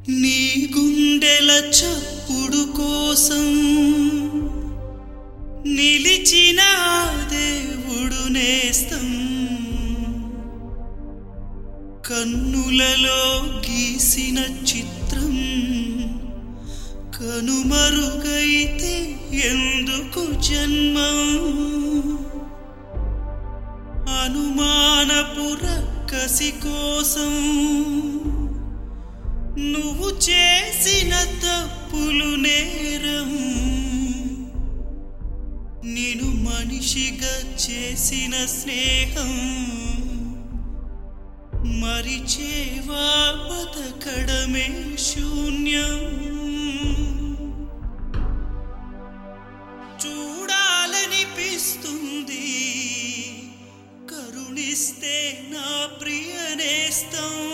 నీ గుండెల చప్పుడు కోసం నిలిచిన ఆ దేవుడు నేస్తం కన్నులలో గీసిన చిత్రం కనుమరుగైతే ఎందుకు జన్మం అనుమానపు రక్కసి కోసం నువ్వు చేసిన తప్పులు నేరం నేను మనిషిగా చేసిన స్నేహం మరిచేవా బతకడమే శూన్యం చూడాలనిపిస్తుంది కరుణిస్తే నా ప్రియ నేస్తం